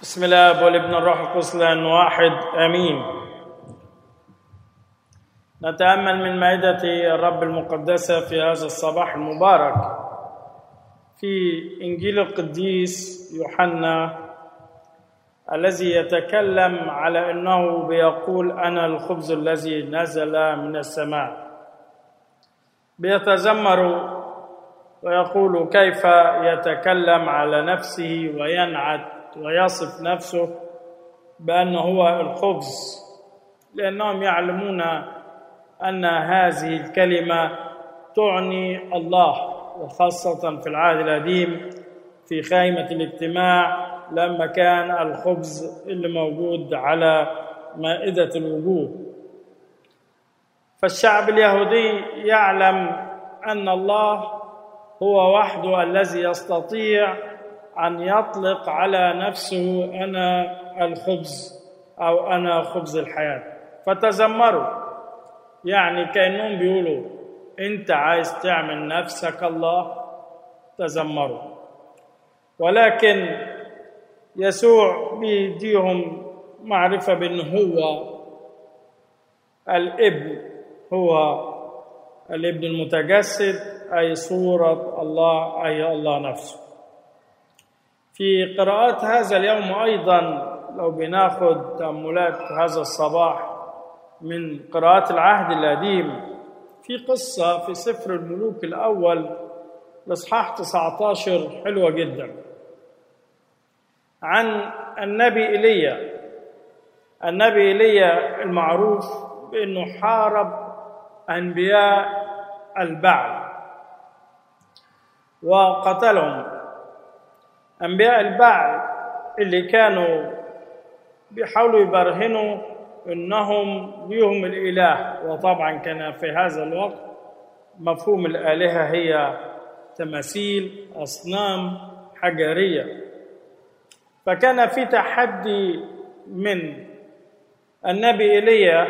بسم الله والابن الروح القدس لان واحد امين نتامل من مائده الرب المقدسه في هذا الصباح المبارك في انجيل القديس يوحنا الذي يتكلم على انه بيقول انا الخبز الذي نزل من السماء بيتذمر ويقول كيف يتكلم على نفسه وينعت ويصف نفسه بأنه هو الخبز لأنهم يعلمون أن هذه الكلمة تعني الله وخاصة في العهد القديم في خيمة الاجتماع لما كان الخبز اللي موجود على مائدة الوجوه فالشعب اليهودي يعلم أن الله هو وحده الذي يستطيع أن يطلق على نفسه أنا الخبز أو أنا خبز الحياة فتذمروا يعني كأنهم بيقولوا أنت عايز تعمل نفسك الله تذمروا ولكن يسوع بيديهم معرفة بأن هو الابن هو الابن المتجسد أي صورة الله أي الله نفسه في قراءات هذا اليوم ايضا لو بناخد تاملات هذا الصباح من قراءات العهد القديم في قصه في سفر الملوك الاول الاصحاح 19 حلوه جدا عن النبي ايليا النبي ايليا المعروف بانه حارب انبياء البعل وقتلهم أنبياء البعل اللي كانوا بيحاولوا يبرهنوا إنهم ليهم الإله وطبعا كان في هذا الوقت مفهوم الآلهة هي تماثيل أصنام حجرية فكان في تحدي من النبي إيليا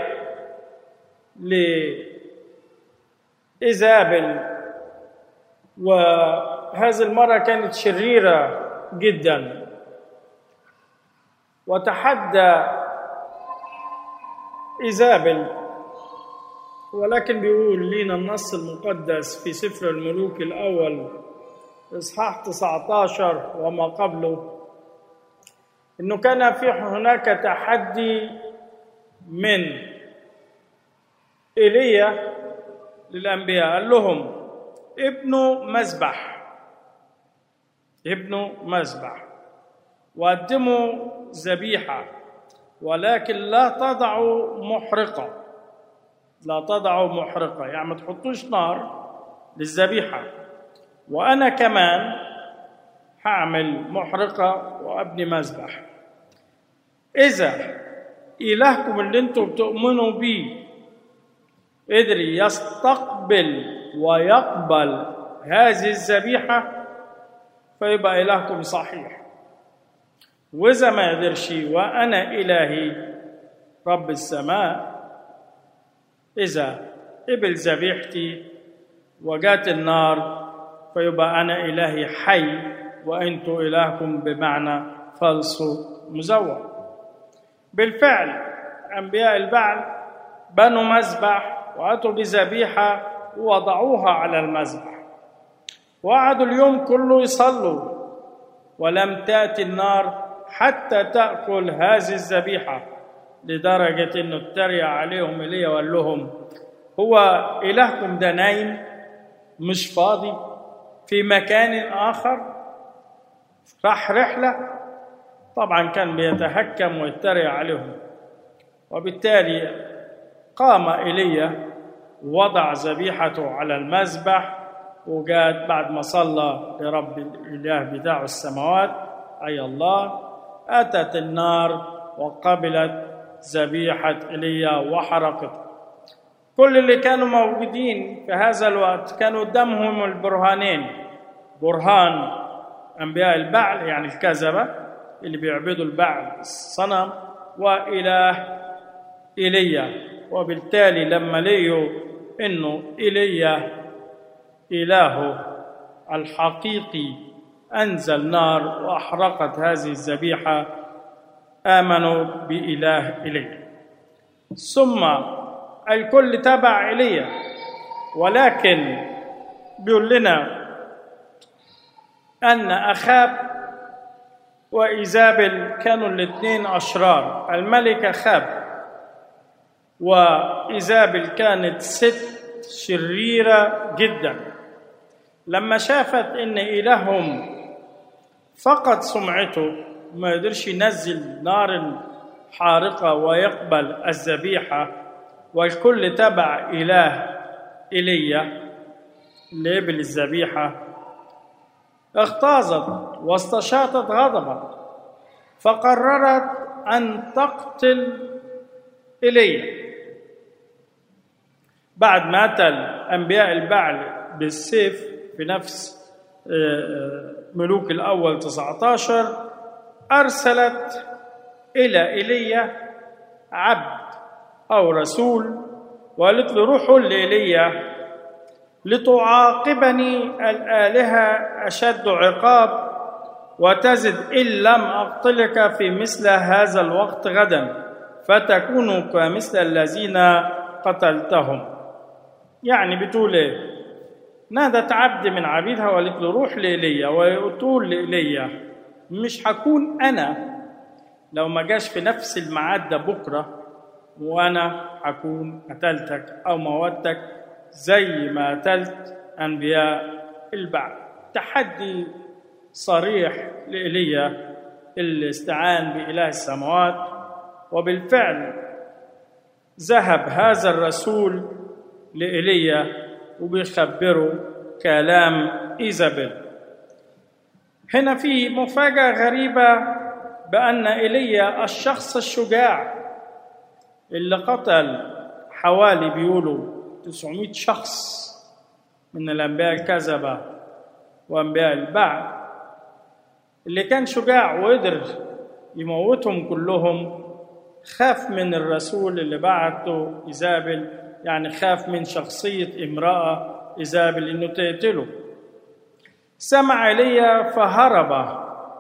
لإيزابل وهذه المرة كانت شريرة جدا وتحدى إيزابل ولكن بيقول لنا النص المقدس في سفر الملوك الأول إصحاح 19 وما قبله إنه كان في هناك تحدي من إيليا للأنبياء قال لهم ابنوا مذبح ابنوا مذبح وقدموا ذبيحة ولكن لا تضعوا محرقة لا تضعوا محرقة يعني ما تحطوش نار للذبيحة وأنا كمان هعمل محرقة وأبني مذبح إذا إلهكم اللي أنتم بتؤمنوا بيه قدر يستقبل ويقبل هذه الذبيحه فيبقى إلهكم صحيح وإذا ما قدرش وأنا إلهي رب السماء إذا قبل ذبيحتي وجات النار فيبقى أنا إلهي حي وأنتم إلهكم بمعنى فلس مزور بالفعل أنبياء البعل بنوا مذبح وأتوا بذبيحة ووضعوها على المذبح وقعدوا اليوم كله يصلوا ولم تأتي النار حتى تأكل هذه الذبيحة لدرجة إنه اتريق عليهم إيليا وقال لهم هو إلهكم ده نايم مش فاضي في مكان آخر راح رحلة طبعا كان بيتهكم ويتريق عليهم وبالتالي قام إيليا وضع ذبيحته على المذبح وجات بعد ما صلى لرب الإله بتاع السماوات أي الله أتت النار وقبلت ذبيحة إيليا وحرقت كل اللي كانوا موجودين في هذا الوقت كانوا قدامهم البرهانين برهان أنبياء البعل يعني الكذبة اللي بيعبدوا البعل الصنم وإله إيليا وبالتالي لما لقيوا إنه إيليا إلهه الحقيقي أنزل نار وأحرقت هذه الذبيحة آمنوا بإله إلي ثم الكل تبع إلي ولكن بيقول لنا أن أخاب وإيزابل كانوا الاثنين أشرار الملك أخاب وإيزابل كانت ست شريرة جدا لما شافت إن إلههم فقد سمعته ما يقدرش ينزل نار حارقة ويقبل الذبيحة والكل تبع إله إيليا اللي قبل الذبيحة اغتاظت واستشاطت غضبا فقررت أن تقتل إيليا بعد ما قتل أنبياء البعل بالسيف في نفس ملوك الأول 19 أرسلت إلى إيليا عبد أو رسول وقالت له روحوا لإيليا لتعاقبني الآلهة أشد عقاب وتزد إن لم أقتلك في مثل هذا الوقت غدا فتكونوا كمثل الذين قتلتهم يعني بتقول ايه نادت عبد من عبيدها وقالت له روح لإيليا وتقول لإيليا مش هكون أنا لو ما جاش في نفس الميعاد ده بكرة وأنا هكون قتلتك أو موتك زي ما قتلت أنبياء البعث تحدي صريح لإيليا اللي استعان بإله السماوات وبالفعل ذهب هذا الرسول لإيليا وبيخبره كلام إيزابيل هنا في مفاجأة غريبة بأن إيليا الشخص الشجاع اللي قتل حوالي بيقولوا 900 شخص من الأنبياء الكذبة وأنبياء البعث اللي كان شجاع وقدر يموتهم كلهم خاف من الرسول اللي بعته إيزابل يعني خاف من شخصية امرأة إيزابل إنه تقتله سمع إيليا فهرب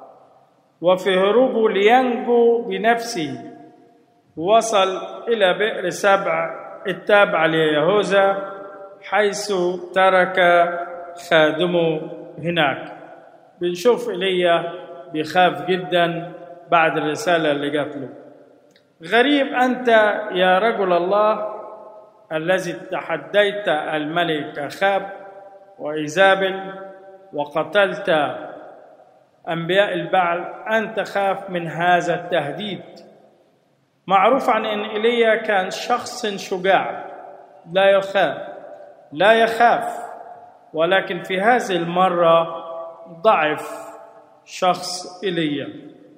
وفي هروبه لينجو بنفسه وصل إلى بئر سبع التابع ليهوذا حيث ترك خادمه هناك بنشوف إيليا بيخاف جدا بعد الرسالة اللي جات له غريب أنت يا رجل الله الذي تحديت الملك أخاب وإيزابل وقتلت أنبياء البعل أن تخاف من هذا التهديد معروف عن أن إيليا كان شخص شجاع لا يخاف لا يخاف ولكن في هذه المرة ضعف شخص إيليا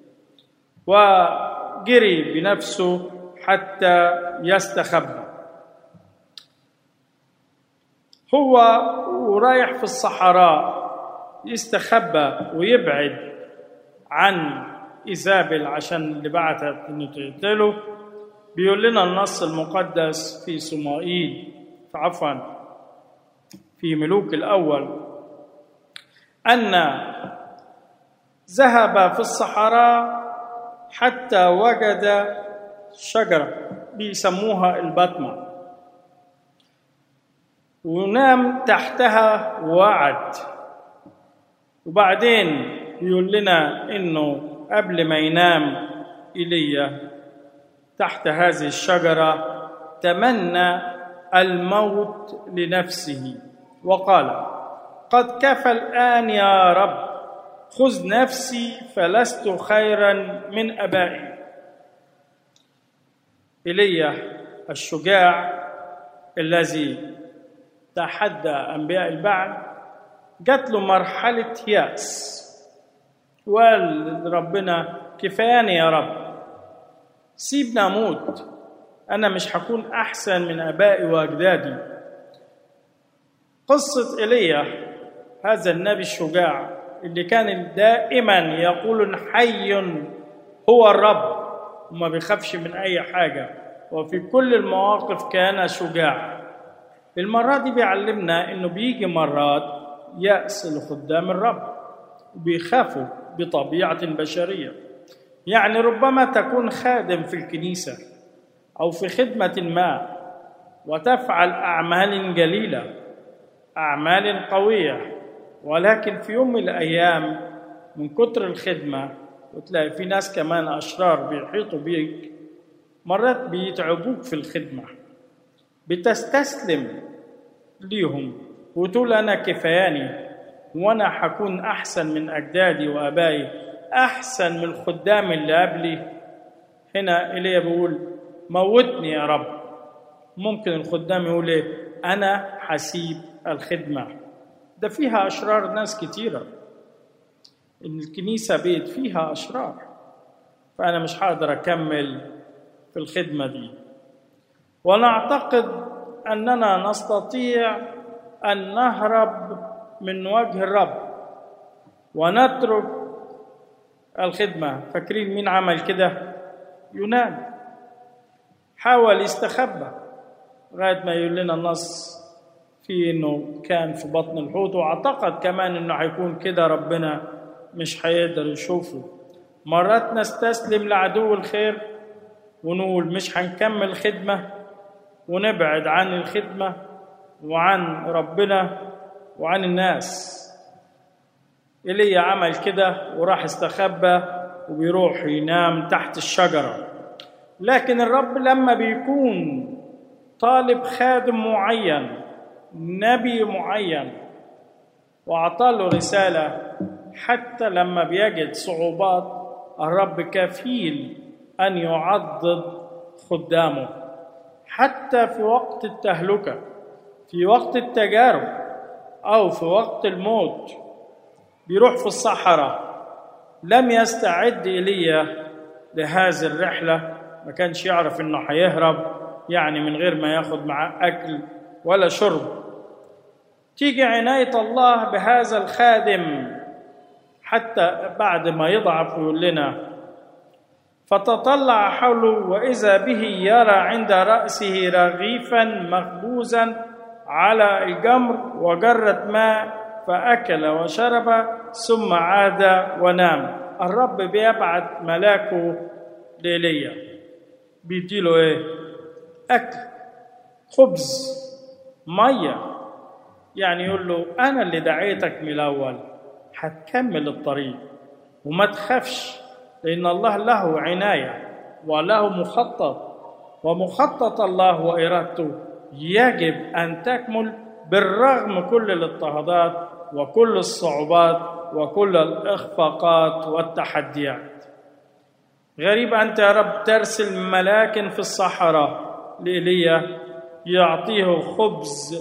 وجري بنفسه حتى يستخبى هو ورايح في الصحراء يستخبى ويبعد عن إيزابل عشان اللي بعتت إنه تقتله بيقول لنا النص المقدس في صمائيل عفوا في ملوك الأول أن ذهب في الصحراء حتى وجد شجرة بيسموها البطمة ونام تحتها وعد وبعدين يقول لنا انه قبل ما ينام ايليا تحت هذه الشجره تمنى الموت لنفسه وقال قد كفى الان يا رب خذ نفسي فلست خيرا من ابائي ايليا الشجاع الذي تحدى انبياء البعل جات له مرحله ياس وقال ربنا كفاياني يا رب سيبنا اموت انا مش هكون احسن من ابائي واجدادي قصه ايليا هذا النبي الشجاع اللي كان دائما يقول حي هو الرب وما بيخافش من اي حاجه وفي كل المواقف كان شجاع المرة دي بيعلمنا انه بيجي مرات يأس لخدام الرب وبيخافوا بطبيعة بشرية يعني ربما تكون خادم في الكنيسة أو في خدمة ما وتفعل أعمال جليلة أعمال قوية ولكن في يوم من الأيام من كتر الخدمة وتلاقي في ناس كمان أشرار بيحيطوا بيك مرات بيتعبوك في الخدمة بتستسلم ليهم وتقول أنا كفاياني وأنا حكون أحسن من أجدادي وآبائي أحسن من الخدام اللي قبلي هنا إيليا بيقول موتني يا رب ممكن الخدام يقول إيه أنا حسيب الخدمة ده فيها أشرار ناس كتيرة إن الكنيسة بيت فيها أشرار فأنا مش هقدر أكمل في الخدمة دي ونعتقد أننا نستطيع أن نهرب من وجه الرب ونترك الخدمة فاكرين مين عمل كده يونان حاول يستخبى لغاية ما يقول لنا النص في انه كان في بطن الحوت واعتقد كمان انه هيكون كده ربنا مش هيقدر يشوفه مرات نستسلم لعدو الخير ونقول مش هنكمل خدمة ونبعد عن الخدمة وعن ربنا وعن الناس إيليا عمل كده وراح استخبى وبيروح ينام تحت الشجرة لكن الرب لما بيكون طالب خادم معين نبي معين وأعطاه رسالة حتى لما بيجد صعوبات الرب كفيل أن يعضد خدامه حتى في وقت التهلكة في وقت التجارب أو في وقت الموت بيروح في الصحراء لم يستعد إيليا لهذه الرحلة ما كانش يعرف إنه هيهرب يعني من غير ما ياخد معاه أكل ولا شرب تيجي عناية الله بهذا الخادم حتى بعد ما يضعف ويقول لنا فتطلع حوله وإذا به يرى عند رأسه رغيفا مخبوزا على الجمر وجرة ماء فأكل وشرب ثم عاد ونام الرب بيبعت ملاكه لإيليا بيديله ايه أكل خبز مية يعني يقول له أنا اللي دعيتك من الأول هتكمل الطريق وما تخافش لأن الله له عناية وله مخطط ومخطط الله وإرادته يجب أن تكمل بالرغم كل الاضطهادات وكل الصعوبات وكل الإخفاقات والتحديات غريب أنت يا رب ترسل ملاك في الصحراء لإيليا يعطيه خبز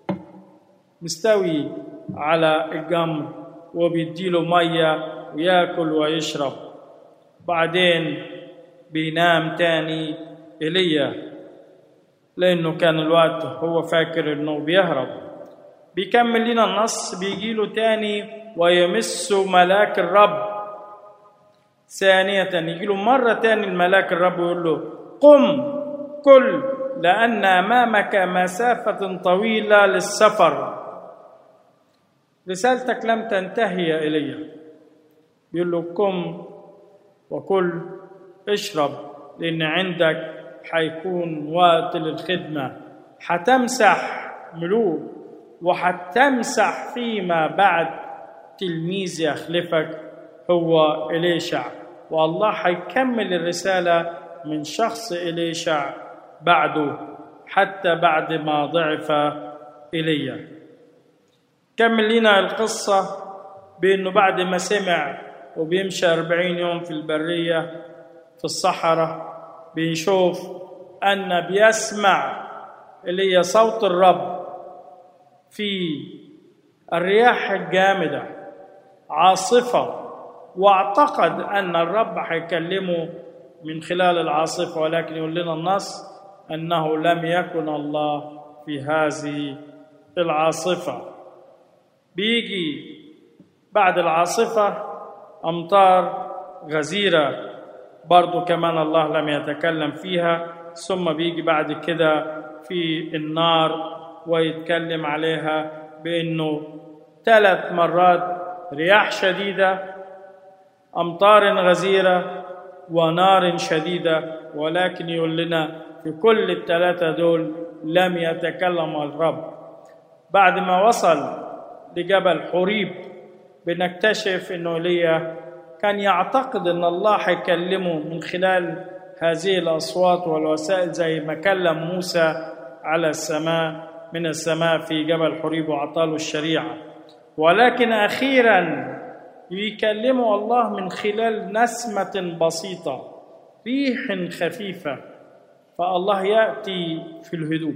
مستوي على الجمر وبيديله مية وياكل ويشرب بعدين بينام تاني إيليا لأنه كان الوقت هو فاكر إنه بيهرب بيكمل لنا النص بيجيله تاني ويمس ملاك الرب ثانية يجيله مرة تاني الملاك الرب يقول له قم كل لأن أمامك مسافة طويلة للسفر رسالتك لم تنتهي يا إيليا بيقول له قم وكل اشرب لأن عندك حيكون وقت للخدمة حتمسح ملوك وحتمسح فيما بعد تلميذ يخلفك هو إليشع والله حيكمل الرسالة من شخص إليشع بعده حتى بعد ما ضعف إيليا كمل لنا القصة بأنه بعد ما سمع وبيمشي أربعين يوم في البرية في الصحراء بنشوف أن بيسمع اللي هي صوت الرب في الرياح الجامدة عاصفة واعتقد أن الرب حيكلمه من خلال العاصفة ولكن يقول لنا النص أنه لم يكن الله في هذه العاصفة بيجي بعد العاصفة أمطار غزيرة برضو كمان الله لم يتكلم فيها ثم بيجي بعد كده في النار ويتكلم عليها بأنه ثلاث مرات رياح شديدة أمطار غزيرة ونار شديدة ولكن يقول لنا في كل الثلاثة دول لم يتكلم الرب بعد ما وصل لجبل حريب بنكتشف انه ايليا كان يعتقد ان الله هيكلمه من خلال هذه الاصوات والوسائل زي ما كلم موسى على السماء من السماء في جبل حريب واعطاله الشريعه ولكن اخيرا يكلمه الله من خلال نسمه بسيطه ريح خفيفه فالله ياتي في الهدوء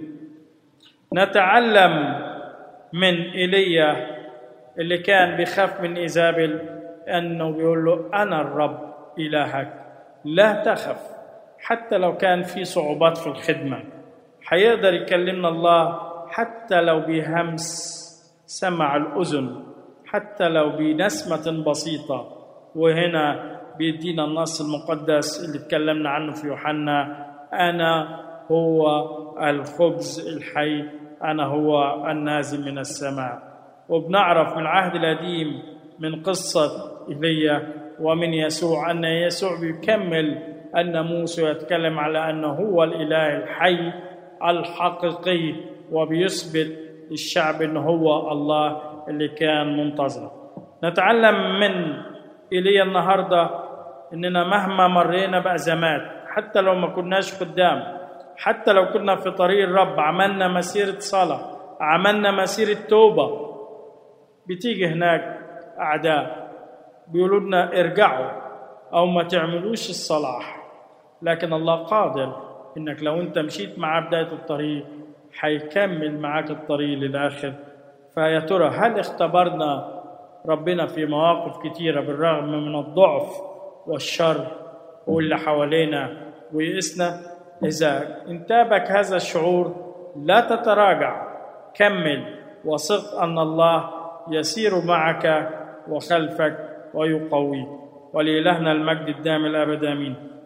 نتعلم من ايليا اللي كان بيخاف من ايزابل انه بيقول له انا الرب الهك لا تخف حتى لو كان في صعوبات في الخدمه هيقدر يكلمنا الله حتى لو بهمس سمع الاذن حتى لو بنسمه بسيطه وهنا بيدينا النص المقدس اللي اتكلمنا عنه في يوحنا انا هو الخبز الحي انا هو النازل من السماء وبنعرف من العهد القديم من قصه ايليا ومن يسوع ان يسوع بيكمل الناموس ويتكلم على انه هو الاله الحي الحقيقي وبيثبت للشعب انه هو الله اللي كان منتظره نتعلم من ايليا النهارده اننا مهما مرينا بازمات حتى لو ما كناش قدام حتى لو كنا في طريق الرب عملنا مسيره صلاه عملنا مسيره توبه بتيجي هناك اعداء بيقولوا لنا ارجعوا او ما تعملوش الصلاح لكن الله قادر انك لو انت مشيت معاه بدايه الطريق هيكمل معاك الطريق للاخر فيا ترى هل اختبرنا ربنا في مواقف كتيره بالرغم من الضعف والشر واللي حوالينا ويئسنا اذا انتابك هذا الشعور لا تتراجع كمل وثق ان الله يسير معك وخلفك ويقويك ولإلهنا المجد الدائم الأبد آمين